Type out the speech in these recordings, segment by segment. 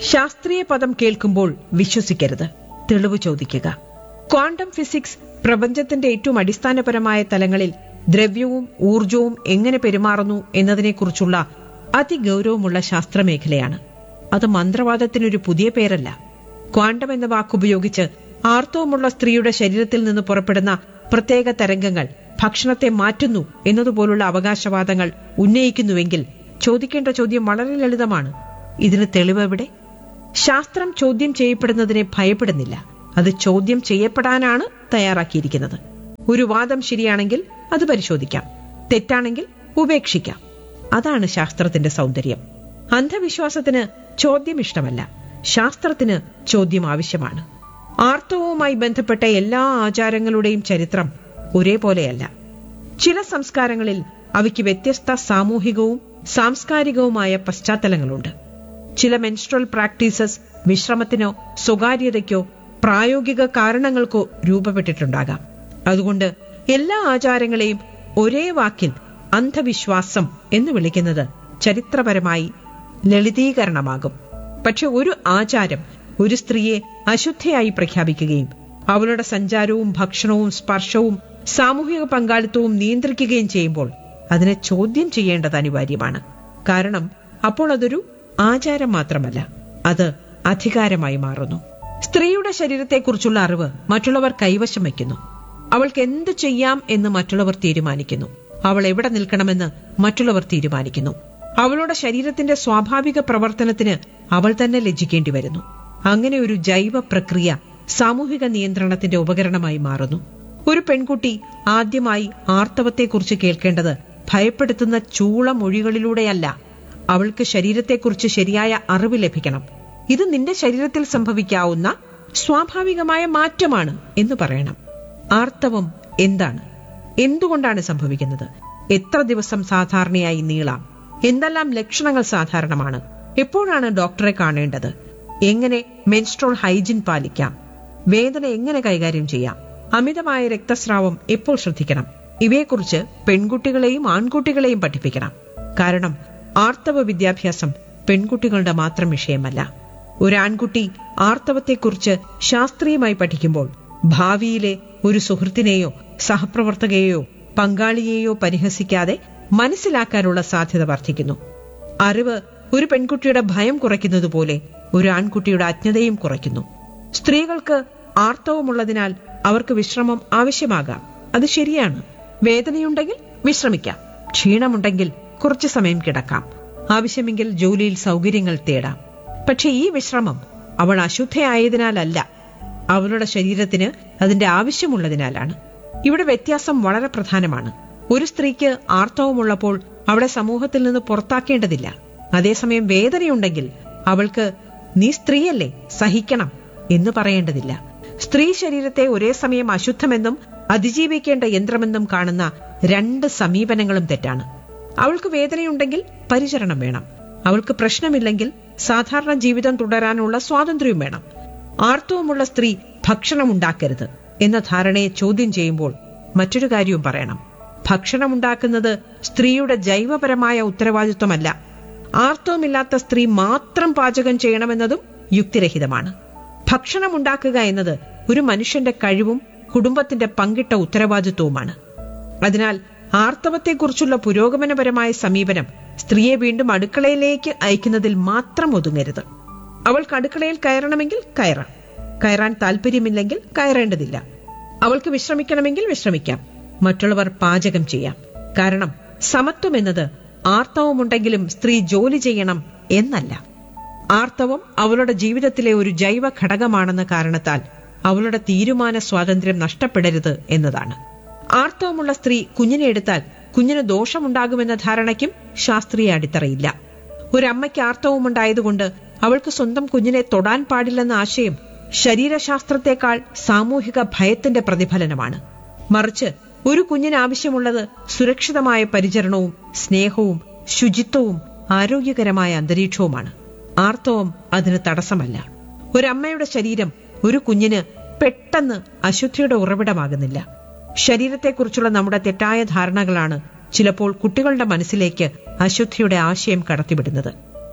ശാസ്ത്രീയ പദം കേൾക്കുമ്പോൾ വിശ്വസിക്കരുത് തെളിവ് ചോദിക്കുക ക്വാണ്ടം ഫിസിക്സ് പ്രപഞ്ചത്തിന്റെ ഏറ്റവും അടിസ്ഥാനപരമായ തലങ്ങളിൽ ദ്രവ്യവും ഊർജവും എങ്ങനെ പെരുമാറുന്നു എന്നതിനെക്കുറിച്ചുള്ള അതിഗൗരവമുള്ള ശാസ്ത്രമേഖലയാണ് അത് മന്ത്രവാദത്തിനൊരു പുതിയ പേരല്ല ക്വാണ്ടം എന്ന വാക്കുപയോഗിച്ച് ആർത്തവമുള്ള സ്ത്രീയുടെ ശരീരത്തിൽ നിന്ന് പുറപ്പെടുന്ന പ്രത്യേക തരംഗങ്ങൾ ഭക്ഷണത്തെ മാറ്റുന്നു എന്നതുപോലുള്ള അവകാശവാദങ്ങൾ ഉന്നയിക്കുന്നുവെങ്കിൽ ചോദിക്കേണ്ട ചോദ്യം വളരെ ലളിതമാണ് ഇതിന് തെളിവ് എവിടെ ശാസ്ത്രം ചോദ്യം ചെയ്യപ്പെടുന്നതിനെ ഭയപ്പെടുന്നില്ല അത് ചോദ്യം ചെയ്യപ്പെടാനാണ് തയ്യാറാക്കിയിരിക്കുന്നത് ഒരു വാദം ശരിയാണെങ്കിൽ അത് പരിശോധിക്കാം തെറ്റാണെങ്കിൽ ഉപേക്ഷിക്കാം അതാണ് ശാസ്ത്രത്തിന്റെ സൗന്ദര്യം അന്ധവിശ്വാസത്തിന് ചോദ്യം ഇഷ്ടമല്ല ശാസ്ത്രത്തിന് ചോദ്യം ആവശ്യമാണ് ആർത്തവവുമായി ബന്ധപ്പെട്ട എല്ലാ ആചാരങ്ങളുടെയും ചരിത്രം ഒരേപോലെയല്ല ചില സംസ്കാരങ്ങളിൽ അവയ്ക്ക് വ്യത്യസ്ത സാമൂഹികവും സാംസ്കാരികവുമായ പശ്ചാത്തലങ്ങളുണ്ട് ചില മെൻസ്ട്രൽ പ്രാക്ടീസസ് വിശ്രമത്തിനോ സ്വകാര്യതയ്ക്കോ പ്രായോഗിക കാരണങ്ങൾക്കോ രൂപപ്പെട്ടിട്ടുണ്ടാകാം അതുകൊണ്ട് എല്ലാ ആചാരങ്ങളെയും ഒരേ വാക്കിൽ അന്ധവിശ്വാസം എന്ന് വിളിക്കുന്നത് ചരിത്രപരമായി ലളിതീകരണമാകും പക്ഷെ ഒരു ആചാരം ഒരു സ്ത്രീയെ അശുദ്ധയായി പ്രഖ്യാപിക്കുകയും അവളുടെ സഞ്ചാരവും ഭക്ഷണവും സ്പർശവും സാമൂഹിക പങ്കാളിത്തവും നിയന്ത്രിക്കുകയും ചെയ്യുമ്പോൾ അതിനെ ചോദ്യം ചെയ്യേണ്ടത് അനിവാര്യമാണ് കാരണം അപ്പോൾ അതൊരു ആചാരം മാത്രമല്ല അത് അധികാരമായി മാറുന്നു സ്ത്രീയുടെ ശരീരത്തെക്കുറിച്ചുള്ള അറിവ് മറ്റുള്ളവർ കൈവശം വയ്ക്കുന്നു അവൾക്ക് എന്ത് ചെയ്യാം എന്ന് മറ്റുള്ളവർ തീരുമാനിക്കുന്നു അവൾ എവിടെ നിൽക്കണമെന്ന് മറ്റുള്ളവർ തീരുമാനിക്കുന്നു അവളുടെ ശരീരത്തിന്റെ സ്വാഭാവിക പ്രവർത്തനത്തിന് അവൾ തന്നെ ലജ്ജിക്കേണ്ടി വരുന്നു അങ്ങനെ ഒരു ജൈവ പ്രക്രിയ സാമൂഹിക നിയന്ത്രണത്തിന്റെ ഉപകരണമായി മാറുന്നു ഒരു പെൺകുട്ടി ആദ്യമായി ആർത്തവത്തെക്കുറിച്ച് കേൾക്കേണ്ടത് ഭയപ്പെടുത്തുന്ന ചൂളമൊഴികളിലൂടെയല്ല അവൾക്ക് ശരീരത്തെക്കുറിച്ച് ശരിയായ അറിവ് ലഭിക്കണം ഇത് നിന്റെ ശരീരത്തിൽ സംഭവിക്കാവുന്ന സ്വാഭാവികമായ മാറ്റമാണ് എന്ന് പറയണം ആർത്തവം എന്താണ് എന്തുകൊണ്ടാണ് സംഭവിക്കുന്നത് എത്ര ദിവസം സാധാരണയായി നീളാം എന്തെല്ലാം ലക്ഷണങ്ങൾ സാധാരണമാണ് എപ്പോഴാണ് ഡോക്ടറെ കാണേണ്ടത് എങ്ങനെ മെൻസ്ട്രോൾ ഹൈജിൻ പാലിക്കാം വേദന എങ്ങനെ കൈകാര്യം ചെയ്യാം അമിതമായ രക്തസ്രാവം എപ്പോൾ ശ്രദ്ധിക്കണം ഇവയെക്കുറിച്ച് പെൺകുട്ടികളെയും ആൺകുട്ടികളെയും പഠിപ്പിക്കണം കാരണം ആർത്തവ വിദ്യാഭ്യാസം പെൺകുട്ടികളുടെ മാത്രം വിഷയമല്ല ഒരു ആൺകുട്ടി ആർത്തവത്തെക്കുറിച്ച് ശാസ്ത്രീയമായി പഠിക്കുമ്പോൾ ഭാവിയിലെ ഒരു സുഹൃത്തിനെയോ സഹപ്രവർത്തകയെയോ പങ്കാളിയെയോ പരിഹസിക്കാതെ മനസ്സിലാക്കാനുള്ള സാധ്യത വർദ്ധിക്കുന്നു അറിവ് ഒരു പെൺകുട്ടിയുടെ ഭയം കുറയ്ക്കുന്നതുപോലെ ഒരു ആൺകുട്ടിയുടെ അജ്ഞതയും കുറയ്ക്കുന്നു സ്ത്രീകൾക്ക് ആർത്തവമുള്ളതിനാൽ അവർക്ക് വിശ്രമം ആവശ്യമാകാം അത് ശരിയാണ് വേദനയുണ്ടെങ്കിൽ വിശ്രമിക്കാം ക്ഷീണമുണ്ടെങ്കിൽ കുറച്ചു സമയം കിടക്കാം ആവശ്യമെങ്കിൽ ജോലിയിൽ സൗകര്യങ്ങൾ തേടാം പക്ഷെ ഈ വിശ്രമം അവൾ അശുദ്ധയായതിനാലല്ല അവളുടെ ശരീരത്തിന് അതിന്റെ ആവശ്യമുള്ളതിനാലാണ് ഇവിടെ വ്യത്യാസം വളരെ പ്രധാനമാണ് ഒരു സ്ത്രീക്ക് ആർത്തവമുള്ളപ്പോൾ അവളെ സമൂഹത്തിൽ നിന്ന് പുറത്താക്കേണ്ടതില്ല അതേസമയം വേദനയുണ്ടെങ്കിൽ അവൾക്ക് നീ സ്ത്രീയല്ലേ സഹിക്കണം എന്ന് പറയേണ്ടതില്ല സ്ത്രീ ശരീരത്തെ ഒരേ സമയം അശുദ്ധമെന്നും അതിജീവിക്കേണ്ട യന്ത്രമെന്നും കാണുന്ന രണ്ട് സമീപനങ്ങളും തെറ്റാണ് അവൾക്ക് വേദനയുണ്ടെങ്കിൽ പരിചരണം വേണം അവൾക്ക് പ്രശ്നമില്ലെങ്കിൽ സാധാരണ ജീവിതം തുടരാനുള്ള സ്വാതന്ത്ര്യവും വേണം ആർത്തവമുള്ള സ്ത്രീ ഭക്ഷണം ഉണ്ടാക്കരുത് എന്ന ധാരണയെ ചോദ്യം ചെയ്യുമ്പോൾ മറ്റൊരു കാര്യവും പറയണം ഭക്ഷണമുണ്ടാക്കുന്നത് സ്ത്രീയുടെ ജൈവപരമായ ഉത്തരവാദിത്വമല്ല ആർത്തവമില്ലാത്ത സ്ത്രീ മാത്രം പാചകം ചെയ്യണമെന്നതും യുക്തിരഹിതമാണ് ഭക്ഷണമുണ്ടാക്കുക എന്നത് ഒരു മനുഷ്യന്റെ കഴിവും കുടുംബത്തിന്റെ പങ്കിട്ട ഉത്തരവാദിത്വവുമാണ് അതിനാൽ ആർത്തവത്തെക്കുറിച്ചുള്ള പുരോഗമനപരമായ സമീപനം സ്ത്രീയെ വീണ്ടും അടുക്കളയിലേക്ക് അയക്കുന്നതിൽ മാത്രം ഒതുങ്ങരുത് അവൾക്ക് അടുക്കളയിൽ കയറണമെങ്കിൽ കയറാം കയറാൻ താല്പര്യമില്ലെങ്കിൽ കയറേണ്ടതില്ല അവൾക്ക് വിശ്രമിക്കണമെങ്കിൽ വിശ്രമിക്കാം മറ്റുള്ളവർ പാചകം ചെയ്യാം കാരണം സമത്വം എന്നത് ആർത്തവമുണ്ടെങ്കിലും സ്ത്രീ ജോലി ചെയ്യണം എന്നല്ല ആർത്തവം അവളുടെ ജീവിതത്തിലെ ഒരു ജൈവ ഘടകമാണെന്ന കാരണത്താൽ അവളുടെ തീരുമാന സ്വാതന്ത്ര്യം നഷ്ടപ്പെടരുത് എന്നതാണ് ആർത്തവമുള്ള സ്ത്രീ കുഞ്ഞിനെ എടുത്താൽ കുഞ്ഞിന് ദോഷമുണ്ടാകുമെന്ന ധാരണയ്ക്കും ശാസ്ത്രീയ അടിത്തറയില്ല ഒരമ്മയ്ക്ക് ആർത്തവമുണ്ടായതുകൊണ്ട് അവൾക്ക് സ്വന്തം കുഞ്ഞിനെ തൊടാൻ പാടില്ലെന്ന ആശയം ശരീരശാസ്ത്രത്തെക്കാൾ സാമൂഹിക ഭയത്തിന്റെ പ്രതിഫലനമാണ് മറിച്ച് ഒരു കുഞ്ഞിന് ആവശ്യമുള്ളത് സുരക്ഷിതമായ പരിചരണവും സ്നേഹവും ശുചിത്വവും ആരോഗ്യകരമായ അന്തരീക്ഷവുമാണ് ആർത്തവം അതിന് തടസ്സമല്ല ഒരമ്മയുടെ ശരീരം ഒരു കുഞ്ഞിന് പെട്ടെന്ന് അശുദ്ധിയുടെ ഉറവിടമാകുന്നില്ല ശരീരത്തെക്കുറിച്ചുള്ള നമ്മുടെ തെറ്റായ ധാരണകളാണ് ചിലപ്പോൾ കുട്ടികളുടെ മനസ്സിലേക്ക് അശുദ്ധിയുടെ ആശയം കടത്തിവിടുന്നത്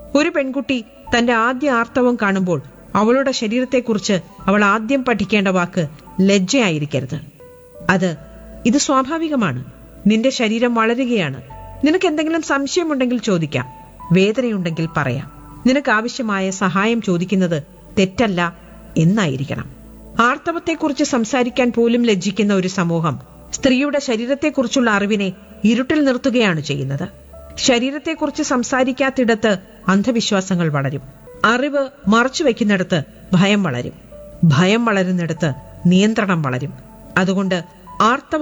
ഒരു പെൺകുട്ടി തന്റെ ആദ്യ ആർത്തവം കാണുമ്പോൾ അവളുടെ ശരീരത്തെക്കുറിച്ച് അവൾ ആദ്യം പഠിക്കേണ്ട വാക്ക് ലജ്ജയായിരിക്കരുത് അത് ഇത് സ്വാഭാവികമാണ് നിന്റെ ശരീരം വളരുകയാണ് നിനക്ക് എന്തെങ്കിലും സംശയമുണ്ടെങ്കിൽ ചോദിക്കാം വേദനയുണ്ടെങ്കിൽ പറയാം നിനക്ക് ആവശ്യമായ സഹായം ചോദിക്കുന്നത് തെറ്റല്ല എന്നായിരിക്കണം ആർത്തവത്തെക്കുറിച്ച് സംസാരിക്കാൻ പോലും ലജ്ജിക്കുന്ന ഒരു സമൂഹം സ്ത്രീയുടെ ശരീരത്തെക്കുറിച്ചുള്ള അറിവിനെ ഇരുട്ടിൽ നിർത്തുകയാണ് ചെയ്യുന്നത് ശരീരത്തെക്കുറിച്ച് സംസാരിക്കാത്തിടത്ത് അന്ധവിശ്വാസങ്ങൾ വളരും അറിവ് മറച്ചു വയ്ക്കുന്നിടത്ത് ഭയം വളരും ഭയം വളരുന്നിടത്ത് നിയന്ത്രണം വളരും അതുകൊണ്ട് ആർത്തവ